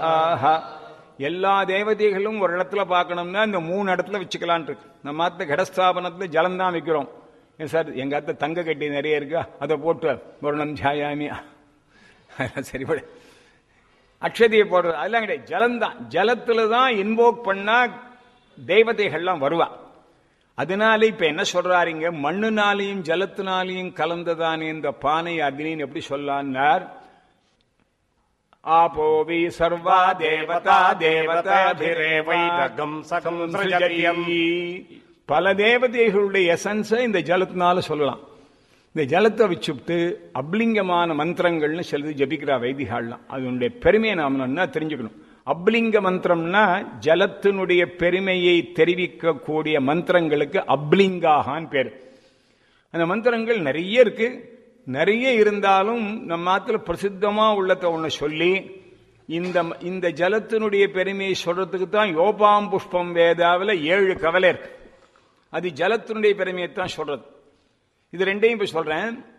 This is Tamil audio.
ஆஹா எல்லா தேவதைகளும் ஒரு இடத்துல பார்க்கணும்னா இந்த மூணு இடத்துல வச்சுக்கலான் இருக்கு நம்ம ஆத்த கடஸ்தாபனத்துல ஜலம் தான் வைக்கிறோம் ஏன் சார் எங்க ஆத்த தங்க கட்டி நிறைய இருக்கா அதை போட்டு வருணம் ஜாயாமி அதெல்லாம் சரிபட அக்ஷதியை போடுறது அதெல்லாம் கிடையாது ஜலம்தான் ஜலத்துல தான் இன்வோக் பண்ணா தேவதைகள்லாம் வருவா அதனால இப்ப என்ன சொல்றாருங்க மண்ணுனாலையும் ஜலத்தினாலையும் கலந்ததானே இந்த பானை அக்னின்னு எப்படி சொல்லான்னார் ஆபோவி சர்வா தேவதா தேவதாபிரேவைதகம் சகம் சிருஜதி. பல தேவதைகளுடைய எசன்ஸை இந்த ஜலத்தினால சொல்லலாம் இந்த ஜலத்தை வச்சுட்டு அப்லிங்கமான மந்திரங்கள்னு சிலது ஜபிக்கிறா வைதிகாலாம் அதனுடைய பெருமையை நாம் நல்லா தெரிஞ்சுக்கணும் அப்லிங்க மந்திரம்னா ஜலத்தினுடைய பெருமையை தெரிவிக்கக்கூடிய மந்திரங்களுக்கு அப்லிங்காகான் பேர் அந்த மந்திரங்கள் நிறைய இருக்கு நிறைய இருந்தாலும் நம்ம ஆத்துல பிரசித்தமா உள்ளத ஒண்ணு சொல்லி இந்த இந்த ஜலத்தினுடைய பெருமையை சொல்றதுக்கு தான் யோபாம் புஷ்பம் வேதாவில் ஏழு கவலை இருக்கு அது ஜலத்தினுடைய பெருமையை தான் சொல்றது இது ரெண்டையும் இப்ப சொல்றேன்